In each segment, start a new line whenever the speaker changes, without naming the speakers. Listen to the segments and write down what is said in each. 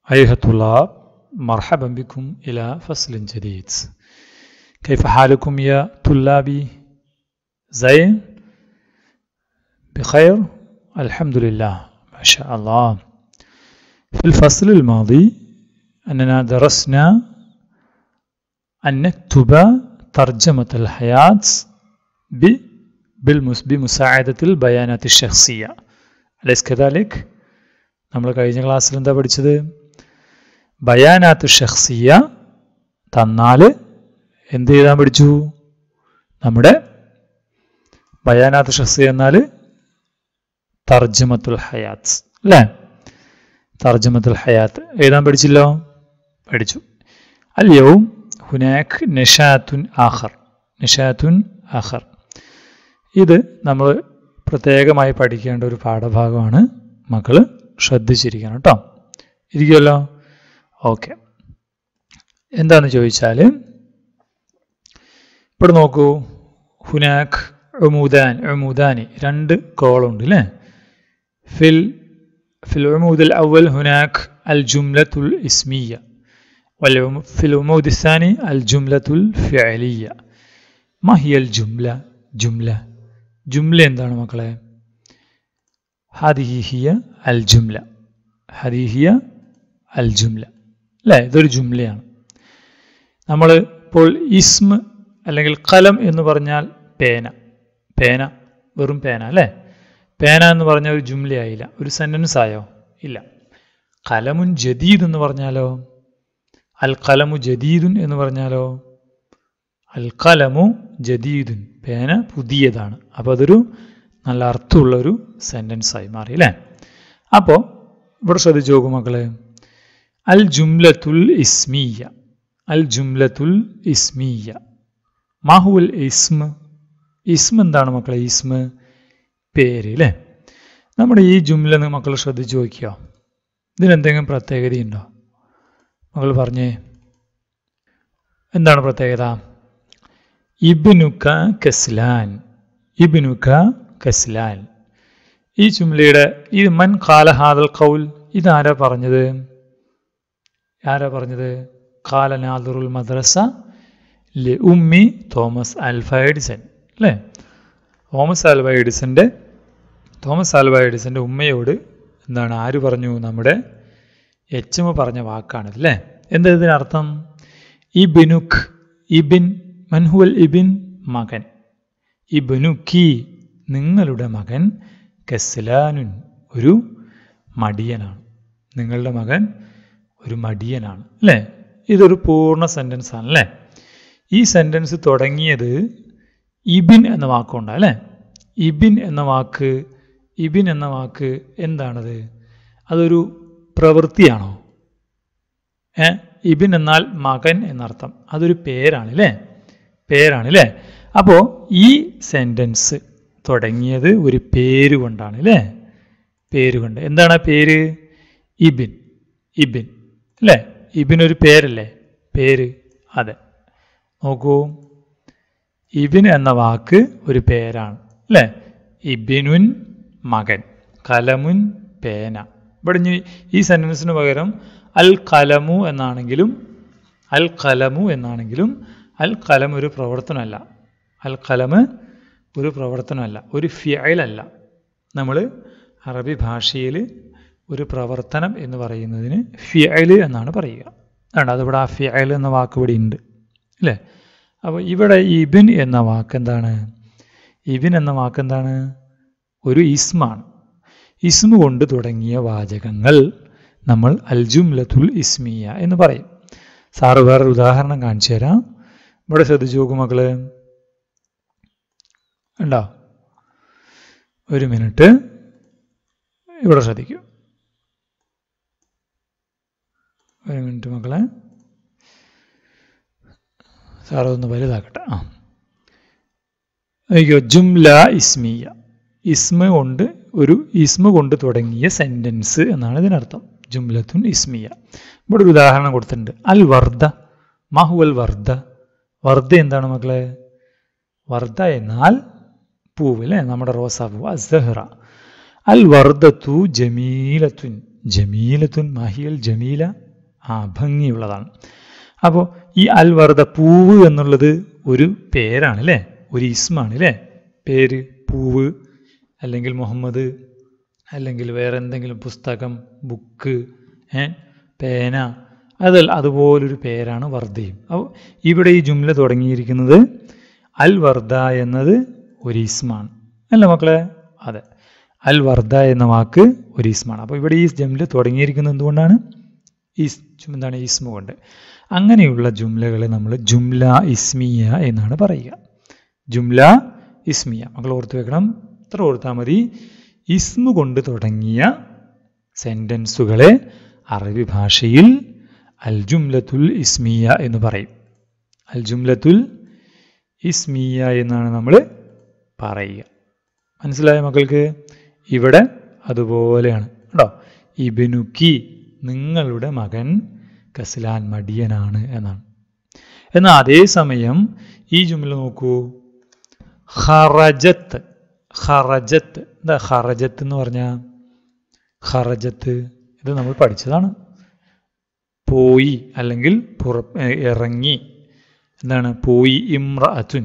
أيها الطلاب مرحبا بكم إلى فصل جديد كيف حالكم يا طلابي زين بخير الحمد لله ما شاء الله في الفصل الماضي أننا درسنا أن نكتب ترجمة الحياة ب- بالمس- بمساعدة البيانات الشخصية أليس كذلك؟ നമ്മൾ കഴിഞ്ഞ ക്ലാസ്സിൽ എന്താ പഠിച്ചത് ബയാനാത്ത് ഷഖ്സിയ തന്നാൽ എന്ത് ചെയ്താൻ പഠിച്ചു നമ്മുടെ ബയാനാത്ത് ഷഖ്സിയ എന്നാൽ തർജമത്തുൽ ഹയാത്ത് അല്ലേ തർജമത്തുൽ ഹയാത്ത് എഴുതാൻ പഠിച്ചില്ലോ പഠിച്ചു അല്ലയവും ഹുനാഖ് നിഷാത്തുൻ ആഖർ നിഷാത്തുൻ ആഖർ ഇത് നമ്മൾ പ്രത്യേകമായി പഠിക്കേണ്ട ഒരു പാഠഭാഗമാണ് മക്കൾ ശ്രദ്ധിച്ചിരിക്കണം കേട്ടോ ഇരിക്കുമല്ലോ ഓക്കെ എന്താന്ന് ചോദിച്ചാൽ ഇവിടെ നോക്കൂ ഹുനാഖ് ഉമൂദാൻ ഉമൂദാനി രണ്ട് കോളുണ്ട് അല്ലേ ഫിൽ ഫിൽ ഉമൂദ് الأول هناك الجملة الاسمية وفي العمود الثاني الجملة الفعلية ما هي الجملة جملة جملة എന്താണ് മക്കളെ هذه هي الجملة هذه هي الجملة അല്ലേ ഇതൊരു ജുംലയാണ് നമ്മൾ ഇപ്പോൾ ഇസ്മ അല്ലെങ്കിൽ കലം എന്ന് പറഞ്ഞാൽ പേന പേന വെറും പേന അല്ലേ പേന എന്ന് പറഞ്ഞാൽ ഒരു ജുംലയായില്ല ഒരു സെൻറ്റൻസ് ആയോ ഇല്ല കലമുൻ ജദീദ് എന്ന് പറഞ്ഞാലോ അൽ കലമു ജദീദുൻ എന്ന് പറഞ്ഞാലോ അൽ കലമു ജദീദുൻ പേന പുതിയതാണ് അപ്പോൾ അതൊരു നല്ല അർത്ഥമുള്ളൊരു സെൻറ്റൻസായി മാറി അല്ലേ അപ്പോൾ ഇവിടെ ശ്രദ്ധിച്ചു നോക്കൂ മക്കളെ അൽ ജുംലത്തുൽ ഇസ്മീയ അൽ ജുംലത്തുൽ ഇസ്മീയ മാഹുൽ ഇസ്മ ഇസ്മ എന്താണ് മക്കളെ ഇസ്മ പേര് അല്ലേ നമ്മുടെ ഈ ജുംല എന്ന് മക്കൾ ശ്രദ്ധിച്ചു നോക്കിയോ ഇതിനെന്തെങ്കിലും പ്രത്യേകതയുണ്ടോ മകൾ പറഞ്ഞേ എന്താണ് പ്രത്യേകത ഇബ്നുക കസ്ലാൻ ഇബ്നുക കസ്ലാൻ ഈ ചുംലയുടെ ഈ മൻ കാല ഹാദൽ കൗൽ ഇതാരാ പറഞ്ഞത് ആരാ പറഞ്ഞത് കാല നാദുറുൽ മദ്രസ ലി ഉമ്മി തോമസ് ആൽഫ എഡിസൺ അല്ലേ തോമസ് ആൽവ എഡിസൻ്റെ തോമസ് ആൽവ എഡിസൻ്റെ ഉമ്മയോട് എന്താണ് ആര് പറഞ്ഞു നമ്മുടെ എച്ച് എം പറഞ്ഞ വാക്കാണ് അല്ലേ എന്താ ഇതിനർത്ഥം ഇബിനുഖ് ഇബിൻ മൻഹുൽ ഇബിൻ മകൻ ഇബിനുക്കി നിങ്ങളുടെ മകൻ കസ്ലാനുൻ ഒരു മടിയനാണ് നിങ്ങളുടെ മകൻ ഒരു മടിയനാണ് അല്ലേ ഇതൊരു പൂർണ്ണ സെൻറ്റൻസ് ആണ് അല്ലേ ഈ സെൻറ്റൻസ് തുടങ്ങിയത് ഇബിൻ എന്ന വാക്കുണ്ട് അല്ലേ ഇബിൻ എന്ന വാക്ക് ഇബിൻ എന്ന വാക്ക് എന്താണത് അതൊരു പ്രവൃത്തിയാണോ ഏ ഇബിൻ എന്നാൽ മകൻ എന്നർത്ഥം അതൊരു പേരാണ് അല്ലേ പേരാണ് അല്ലേ അപ്പോൾ ഈ സെൻറ്റൻസ് തുടങ്ങിയത് ഒരു പേര് കൊണ്ടാണ് അല്ലേ പേര് കൊണ്ട് എന്താണ് ആ പേര് ഇബിൻ ഇബിൻ അല്ലേ ഇബിൻ ഒരു പേരല്ലേ പേര് അതെ നോക്കൂ ഇബിൻ എന്ന വാക്ക് ഒരു പേരാണ് അല്ലേ ഇബിനുൻ മകൻ കലമുൻ പേന ഇവിടെ ഇനി ഈ സെൻറ്റൻസിന് പകരം അൽ കലമു എന്നാണെങ്കിലും അൽ കലമു എന്നാണെങ്കിലും അൽ കലം ഒരു പ്രവർത്തനമല്ല അൽ കലമ് ഒരു പ്രവർത്തനമല്ല ഒരു ഫിയലല്ല നമ്മൾ അറബി ഭാഷയിൽ ഒരു പ്രവർത്തനം എന്ന് പറയുന്നതിന് ഫിയൽ എന്നാണ് പറയുക ആണ് അതിവിടെ ആ ഫിയൽ എന്ന വാക്ക് ഇവിടെ ഉണ്ട് അല്ലേ അപ്പോൾ ഇവിടെ ഇബിൻ എന്ന വാക്ക് എന്താണ് ഇബിൻ എന്ന വാക്ക് എന്താണ് ഒരു ഇസ്മാണ് ഇസ്മ കൊണ്ട് തുടങ്ങിയ വാചകങ്ങൾ നമ്മൾ അൽജുംലത്തുൽ ഇസ്മിയ എന്ന് പറയും സാറ് വേറൊരു ഉദാഹരണം കാണിച്ചു തരാം ഇവിടെ ശ്രദ്ധിച്ചു നോക്കൂ മക്കള് ഉണ്ടോ ഒരു മിനിറ്റ് ഇവിടെ ശ്രദ്ധിക്കൂ ഒരു മിനിറ്റ് മക്കളെ സാറ് ഒന്ന് വലുതാക്കട്ടെ ആ അയ്യോ ജുംല ഇസ്മിയ ഇസ്മ കൊണ്ട് ഒരു ഇസ്മ കൊണ്ട് തുടങ്ങിയ സെൻറ്റൻസ് എന്നാണ് ഇതിനർത്ഥം ജുംലത്തുൻ ഇസ്മിയ ഇവിടെ ഒരു ഉദാഹരണം കൊടുത്തിട്ടുണ്ട് അൽ വർദ്ധ മാഹു അൽ വർദ്ധ വർദ്ധ എന്താണ് മക്കളെ വർദ്ധ എന്നാൽ പൂവ് അല്ലേ നമ്മുടെ റോസാപ്പൂ അസഹ്റ അൽ വർദ്ധത്തു ജമീലത്തുൻ ജമീലത്തുൻ മഹിയൽ ജമീല ആ ഭംഗിയുള്ളതാണ് അപ്പോൾ ഈ അൽ വർദ്ധ പൂവ് എന്നുള്ളത് ഒരു പേരാണ് അല്ലേ ഒരു ഇസ്മാണ് അല്ലേ പേര് പൂവ് അല്ലെങ്കിൽ മുഹമ്മദ് അല്ലെങ്കിൽ വേറെ എന്തെങ്കിലും പുസ്തകം ബുക്ക് ഏ പേന അത് അതുപോലൊരു പേരാണ് വർദ്ധയും അപ്പോൾ ഇവിടെ ഈ ജുംല തുടങ്ങിയിരിക്കുന്നത് അൽ വർദ്ധ എന്നത് ഒരു ഇസ്മാണ് അല്ല മക്കളെ അതെ അൽ വർദ്ധ എന്ന വാക്ക് ഒരു ഇസ്മാണ് അപ്പോൾ ഇവിടെ ഈ ജുംല തുടങ്ങിയിരിക്കുന്നത് എന്തുകൊണ്ടാണ് ഈസ് എന്താണ് ഇസ്മ കൊണ്ട് അങ്ങനെയുള്ള ജുംലകളെ നമ്മൾ ജുംല ഇസ്മിയ എന്നാണ് പറയുക ജുംല ഇസ്മിയ മക്കൾ ഓർത്ത് വെക്കണം ഇത്ര ഓർത്താൽ മതി ഇസ്മ കൊണ്ട് തുടങ്ങിയ സെൻറ്റൻസുകളെ അറബി ഭാഷയിൽ അൽ ജുംലത്തുൽ ഇസ്മിയ എന്ന് പറയും അൽ ജുംലത്തുൽ ഇസ്മിയ എന്നാണ് നമ്മൾ പറയുക മനസ്സിലായ മക്കൾക്ക് ഇവിടെ അതുപോലെയാണ് കേട്ടോ ഇബിനുക്കി നിങ്ങളുടെ മകൻ കസ്ലാൻ മടിയനാണ് എന്നാണ് എന്നാൽ അതേസമയം ഈ ജുംല നോക്കൂ ഖറജത്ത് ഖറജത്ത് എന്താ ഖറജത്ത് എന്ന് പറഞ്ഞാൽ ഖറജത്ത് ഇത് നമ്മൾ പഠിച്ചതാണ് പോയി അല്ലെങ്കിൽ പുറ ഇറങ്ങി എന്താണ് പോയി ഇമ്രഅത്തുൻ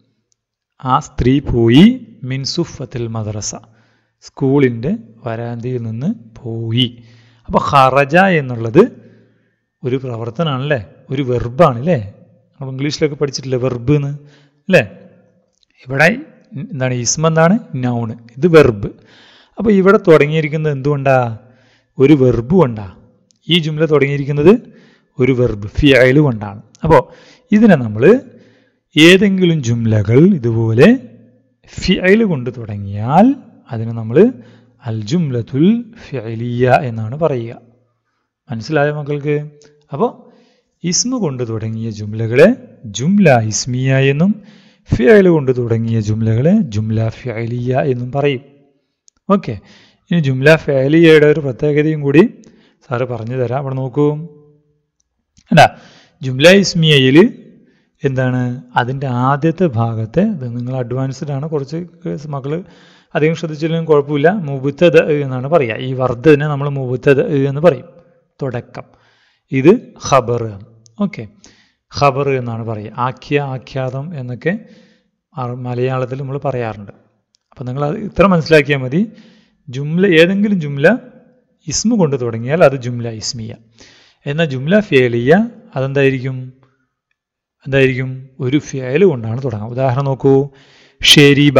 ആ സ്ത്രീ പോയി മിൻസുഫത്തിൽ മദ്രസ സ്കൂളിൻ്റെ വരാന്തയിൽ നിന്ന് പോയി അപ്പോൾ ഖറജ എന്നുള്ളത് ഒരു പ്രവർത്തനമാണല്ലേ ഒരു വെർബാണ് അല്ലേ നമ്മൾ ഇംഗ്ലീഷിലൊക്കെ പഠിച്ചിട്ടില്ലേ വെർബ് എന്ന് അല്ലേ ഇവിടെ എന്താണ് ഇസ്മ എന്താണ് നൗണ് ഇത് വെർബ് അപ്പോൾ ഇവിടെ തുടങ്ങിയിരിക്കുന്നത് എന്തുകൊണ്ടാ ഒരു വെർബ് കൊണ്ടാ ഈ ജുംല തുടങ്ങിയിരിക്കുന്നത് ഒരു വെർബ് ഫിയല് കൊണ്ടാണ് അപ്പോൾ ഇതിനെ നമ്മൾ ഏതെങ്കിലും ജുംലകൾ ഇതുപോലെ ഫിയല് കൊണ്ട് തുടങ്ങിയാൽ അതിനെ നമ്മൾ അൽ ജുംലത്തുൽ ഫിയലിയ എന്നാണ് പറയുക മനസ്സിലായ മക്കൾക്ക് അപ്പോൾ ഇസ്മ കൊണ്ട് തുടങ്ങിയ ജുംലകളെ ജുംല ഇസ്മിയ എന്നും ഫിയല് കൊണ്ട് തുടങ്ങിയ ജുംലകളെ ജുംല ഫിയലിയ എന്നും പറയും ഓക്കെ ഇനി ജുംല ഫിയലിയയുടെ ഒരു പ്രത്യേകതയും കൂടി സാറ് പറഞ്ഞു തരാം അവിടെ നോക്കൂ അല്ല ജുംല ഇസ്മിയയിൽ എന്താണ് അതിൻ്റെ ആദ്യത്തെ ഭാഗത്തെ ഇത് നിങ്ങൾ അഡ്വാൻസ്ഡ് ആണ് കുറച്ച് മക്കൾ അധികം ശ്രദ്ധിച്ചില്ലെങ്കിലും കുഴപ്പമില്ല മുബുത്തത് എന്നാണ് പറയുക ഈ വർദ്ധനെ നമ്മൾ മുബുത്തത് എന്ന് പറയും തുടക്കം ഇത് ഖബർ ഓക്കെ ഖബർ എന്നാണ് പറയുക ആഖ്യ ആഖ്യാതം എന്നൊക്കെ മലയാളത്തിൽ നമ്മൾ പറയാറുണ്ട് അപ്പം നിങ്ങൾ അത് ഇത്ര മനസ്സിലാക്കിയാൽ മതി ജുംല ഏതെങ്കിലും ജുംല ഇസ്മ കൊണ്ട് തുടങ്ങിയാൽ അത് ജുംല ഇസ്മിയ എന്നാൽ ജുംല ഫേലിയ അതെന്തായിരിക്കും എന്തായിരിക്കും ഒരു ഫേല് കൊണ്ടാണ് തുടങ്ങുക ഉദാഹരണം നോക്കൂ ഷെരീബ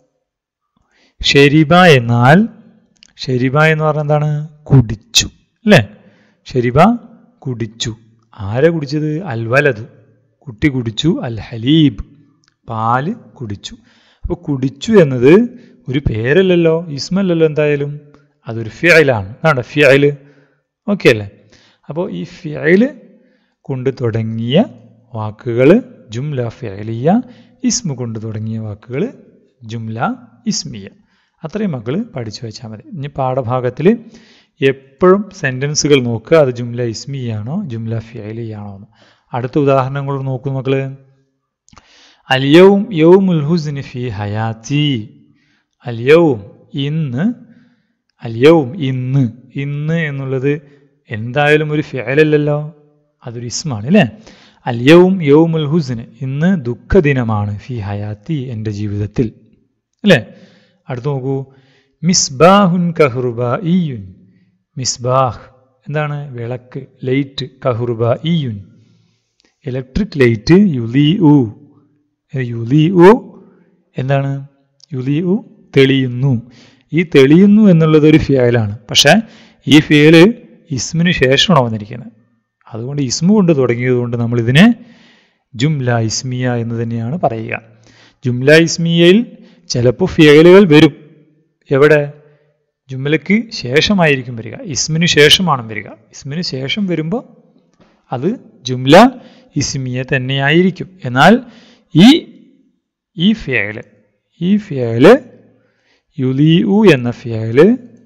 ഷെരീബ എന്നാൽ ഷെരീബ എന്ന് പറഞ്ഞാൽ എന്താണ് കുടിച്ചു അല്ലേ ഷെരീബ കുടിച്ചു ആരെ കുടിച്ചത് അൽവലത് കുട്ടി കുടിച്ചു അൽ ഹലീബ് പാല് കുടിച്ചു അപ്പോൾ കുടിച്ചു എന്നത് ഒരു പേരല്ലല്ലോ ഇസ്മല്ലല്ലോ എന്തായാലും അതൊരു ഫിയലാണ് എന്താണ് ഫിയല് ഓക്കെ അല്ലേ അപ്പോൾ ഈ ഫിയല് കൊണ്ട് തുടങ്ങിയ വാക്കുകൾ ജുംല ഫിയലിയ ഇസ്മ കൊണ്ട് തുടങ്ങിയ വാക്കുകൾ ജുംല ഇസ്മിയ അത്രയും മക്കൾ പഠിച്ചു വെച്ചാൽ മതി ഇനി പാഠഭാഗത്തിൽ എപ്പോഴും സെൻറ്റൻസുകൾ നോക്കുക അത് ജുംല ഇസ്മിയാണോ ജുംല ഫിയലിയാണോ എന്ന് അടുത്ത ഉദാഹരണങ്ങൾ നോക്കൂ മക്കൾ അലിയവും യൗമുൽ ഹുസ്നി ഫി ഹയാത്തി അലിയവും ഇന്ന് അലിയവും ഇന്ന് ഇന്ന് എന്നുള്ളത് എന്തായാലും ഒരു ഫിയലല്ലല്ലോ അതൊരു ഇസ്മാണ് അല്ലേ അലിയവും യൗമുൽ ഹുസ്ന് ഇന്ന് ദുഃഖദിനമാണ് ഫി ഹയാത്തി എൻ്റെ ജീവിതത്തിൽ അല്ലേ അടുത്ത് നോക്കൂ മിസ്ബാഹുൻ കഹ്റുബ ഈയുൻ മിസ്ബാഹ് എന്താണ് വിളക്ക് ലൈറ്റ് കഹുർബ ഈയുൻ ഇലക്ട്രിക് ലൈറ്റ് യുലി ഉ യുലി ഉ എന്താണ് യുലി ഉ തെളിയുന്നു ഈ തെളിയുന്നു എന്നുള്ളത് ഒരു ഫിയലാണ് പക്ഷേ ഈ ഫിയല് ഇസ്മിന് ശേഷമാണ് വന്നിരിക്കുന്നത് അതുകൊണ്ട് ഇസ്മു കൊണ്ട് തുടങ്ങിയതുകൊണ്ട് നമ്മൾ ഇതിനെ ജുംല ഇസ്മിയ എന്ന് തന്നെയാണ് പറയുക ജുംല ഇസ്മിയയിൽ ചിലപ്പോൾ ഫിയലുകൾ വരും എവിടെ ജുംലയ്ക്ക് ശേഷമായിരിക്കും വരിക ഇസ്മിന് ശേഷമാണ് വരിക ഇസ്മിന് ശേഷം വരുമ്പോൾ അത് ജുംല ഇസ്മിയ തന്നെയായിരിക്കും എന്നാൽ ഈ ഈ ഫിയല് ഈ ഫിയല് യുലി ഉ എന്ന ഫിയല്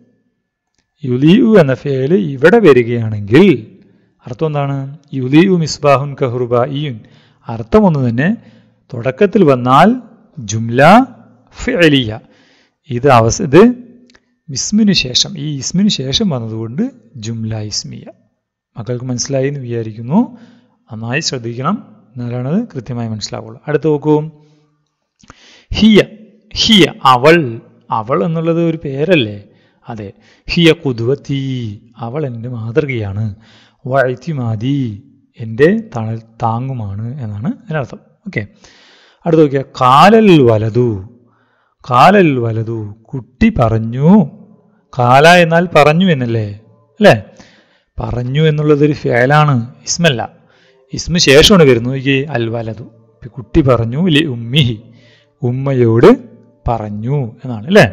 യുലി ഉ എന്ന ഫിയല് ഇവിടെ വരികയാണെങ്കിൽ അർത്ഥം എന്താണ് യുലി ഉ മിസ്ബാഹുൻ കഹുർബ ഇയുൻ അർത്ഥം ഒന്ന് തന്നെ തുടക്കത്തിൽ വന്നാൽ ജുംല ഫിയലിയ ഇത് അവസ ഇത് ഇസ്മിന് ശേഷം ഈ ഇസ്മിന് ശേഷം വന്നതുകൊണ്ട് ജുംല ഇസ്മിയ മക്കൾക്ക് മനസ്സിലായി എന്ന് വിചാരിക്കുന്നു നന്നായി ശ്രദ്ധിക്കണം എന്നാലാണത് കൃത്യമായി മനസ്സിലാവുള്ളൂ അടുത്ത് നോക്കൂ ഹിയ ഹിയ അവൾ അവൾ എന്നുള്ളത് ഒരു പേരല്ലേ അതെ ഹിയ കുതുവത്തി അവൾ എൻ്റെ മാതൃകയാണ് വഴത്തിമാതി എൻ്റെ തണൽ താങ്ങുമാണ് എന്നാണ് അതിനർത്ഥം ഓക്കെ അടുത്ത് നോക്കിയാൽ കാലൽ വലതു കാലൽ വലതു കുട്ടി പറഞ്ഞു കാല എന്നാൽ പറഞ്ഞു എന്നല്ലേ അല്ലേ പറഞ്ഞു എന്നുള്ളതൊരു ഫേലാണ് ഇസ്മല്ല ഇസ്മ ശേഷമാണ് വരുന്നത് ഈ അൽ വലതു കുട്ടി പറഞ്ഞു ലി ഉമ്മിഹി ഉമ്മയോട് പറഞ്ഞു എന്നാണ് അല്ലേ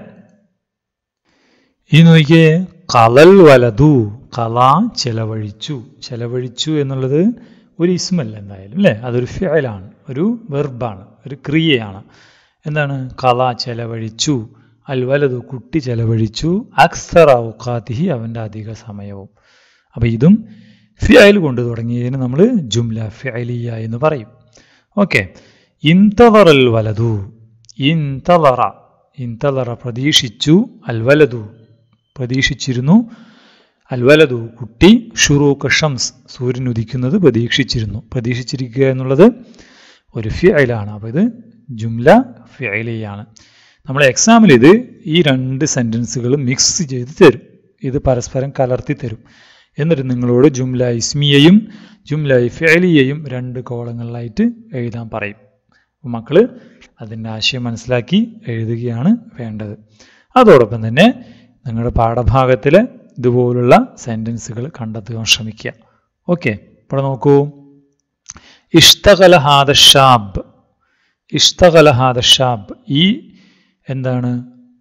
ഈ നോക്കിയേ കലൽ വലതു കല ചെലവഴിച്ചു ചെലവഴിച്ചു എന്നുള്ളത് ഒരു ഇസ്മല്ല എന്തായാലും അല്ലേ അതൊരു ഫേലാണ് ഒരു വെർബാണ് ഒരു ക്രിയയാണ് എന്താണ് കല ചെലവഴിച്ചു അൽ വലതു കുട്ടി ചെലവഴിച്ചു അക്സർ ഔക്കാത്തിഹി അവൻ്റെ അധിക സമയവും അപ്പം ഇതും ഫിയൽ കൊണ്ട് തുടങ്ങിയതിന് നമ്മൾ ജുംല ഫിയലിയ എന്ന് പറയും ഓക്കെ ഇന്തവറൽ വലതു ഇന്തവറ ഇന്തവറ പ്രതീക്ഷിച്ചു അൽവലതു പ്രതീക്ഷിച്ചിരുന്നു അൽവലതു കുട്ടി ഷുറൂഖ ഷംസ് സൂര്യൻ ഉദിക്കുന്നത് പ്രതീക്ഷിച്ചിരുന്നു പ്രതീക്ഷിച്ചിരിക്കുക എന്നുള്ളത് ഒരു ഫിയലാണ് അപ്പോൾ ഇത് ജുംല ഫിയലിയാണ് നമ്മൾ എക്സാമിൽ ഇത് ഈ രണ്ട് സെൻറ്റൻസുകൾ മിക്സ് ചെയ്ത് തരും ഇത് പരസ്പരം കലർത്തി തരും എന്നിട്ട് നിങ്ങളോട് ജുംല ഇസ്മിയയും ജുംല ഫിയലിയയും രണ്ട് കോളങ്ങളിലായിട്ട് എഴുതാൻ പറയും മക്കൾ അതിൻ്റെ ആശയം മനസ്സിലാക്കി എഴുതുകയാണ് വേണ്ടത് അതോടൊപ്പം തന്നെ നിങ്ങളുടെ പാഠഭാഗത്തിൽ ഇതുപോലുള്ള സെൻറ്റൻസുകൾ കണ്ടെത്തുവാൻ ശ്രമിക്കുക ഓക്കെ ഇവിടെ നോക്കൂ ഇഷ്തകലഹാദ ഷാബ് ഇഷ്തകലഹാദ ഷാബ് ഈ എന്താണ്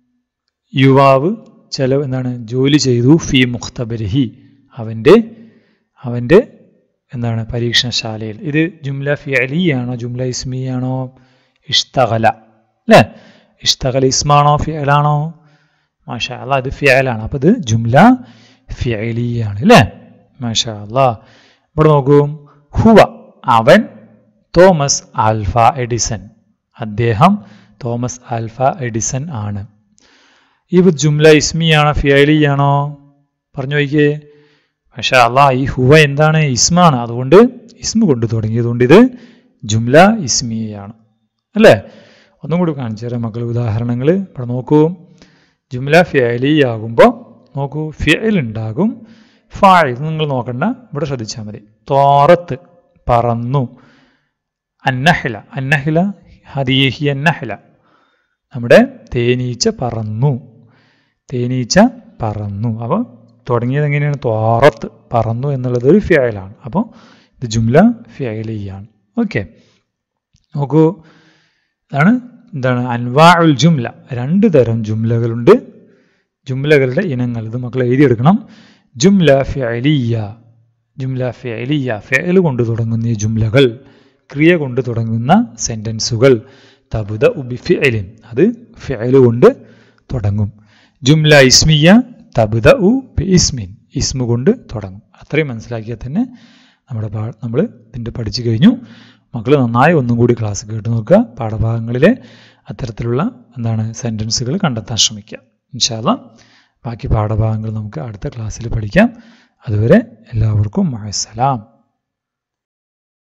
യുവാവ് ചില എന്താണ് ജോലി ചെയ്തു ഫി മുഖ്തബരിഹി അവൻ്റെ അവൻ്റെ എന്താണ് പരീക്ഷണശാലയിൽ ഇത് ജുംല ഫി അലിയാണോ ജുംല ഇസ്മിയാണോ ഇഷ്തകല അല്ലേ ഇഷ്തകല ഇസ്മാണോ ഫിയലാണോ മാഷാ അല്ല ഇത് ഫിയലാണ് അപ്പോൾ ഇത് ജുംല ഫിയലിയാണ് അല്ലേ മാഷാ അല്ല ഇവിടെ നോക്കൂ ഹുവ അവൻ തോമസ് ആൽഫ എഡിസൺ അദ്ദേഹം തോമസ് ആൽഫ എഡിസൺ ആണ് ഇത് ജുംല ഇസ്മിയാണോ ഫിയലിയാണോ പറഞ്ഞു നോക്കിയേ പക്ഷേ അല്ല ഈ ഹുവ എന്താണ് ഇസ്മാണ് അതുകൊണ്ട് ഇസ്മ കൊണ്ട് തുടങ്ങിയതുകൊണ്ട് ഇത് ജുംല ഇസ്മിയാണ് അല്ലേ ഒന്നും കൂടി കാണിച്ചു തരാം മക്കൾ ഉദാഹരണങ്ങൾ ഇവിടെ നോക്കൂ ജുംല ഫിയലി ആകുമ്പോൾ നോക്കൂ ഫിയൽ ഉണ്ടാകും ഫാഴ് നിങ്ങൾ നോക്കണ്ട ഇവിടെ ശ്രദ്ധിച്ചാൽ മതി തോറത്ത് പറന്നു അന്നഹില അന്നഹില ഹദീഹി അന്നഹില നമ്മുടെ തേനീച്ച പറന്നു തേനീച്ച പറന്നു അപ്പോൾ തുടങ്ങിയത് എങ്ങനെയാണ് തോറത്ത് പറന്നു എന്നുള്ളത് ഒരു ഫിയലാണ് അപ്പോൾ ഇത് ജുംല ഫിയലിയാണ് ഓക്കെ നോക്കൂ ഇതാണ് എന്താണ് അൻവാ ഉൽ ജുംല രണ്ട് തരം ജുംലകളുണ്ട് ജുംലകളുടെ ഇനങ്ങൾ ഇത് മക്കൾ എഴുതിയെടുക്കണം ജുംല ഫിയലിയ ജുംല ഫിയലിയ ഫിയൽ കൊണ്ട് തുടങ്ങുന്ന ഈ ജുംലകൾ ക്രിയ കൊണ്ട് തുടങ്ങുന്ന സെൻറ്റൻസുകൾ തബുദ ഉബി ഫിയലിൻ അത് ഫിയൽ കൊണ്ട് തുടങ്ങും ജുംല ഇസ്മിയ തബുദ ഉ ബി ഇസ്മിൻ ഇസ്മു കൊണ്ട് തുടങ്ങും അത്രയും മനസ്സിലാക്കിയാൽ തന്നെ നമ്മുടെ പാ നമ്മൾ ഇതിൻ്റെ പഠിച്ചു കഴിഞ്ഞു മക്കൾ നന്നായി ഒന്നും കൂടി ക്ലാസ് കേട്ട് നോക്കുക പാഠഭാഗങ്ങളിലെ അത്തരത്തിലുള്ള എന്താണ് സെൻറ്റൻസുകൾ കണ്ടെത്താൻ ശ്രമിക്കുക ഇൻഷാല്ല ബാക്കി പാഠഭാഗങ്ങൾ നമുക്ക് അടുത്ത ക്ലാസ്സിൽ പഠിക്കാം അതുവരെ എല്ലാവർക്കും മഴസലാം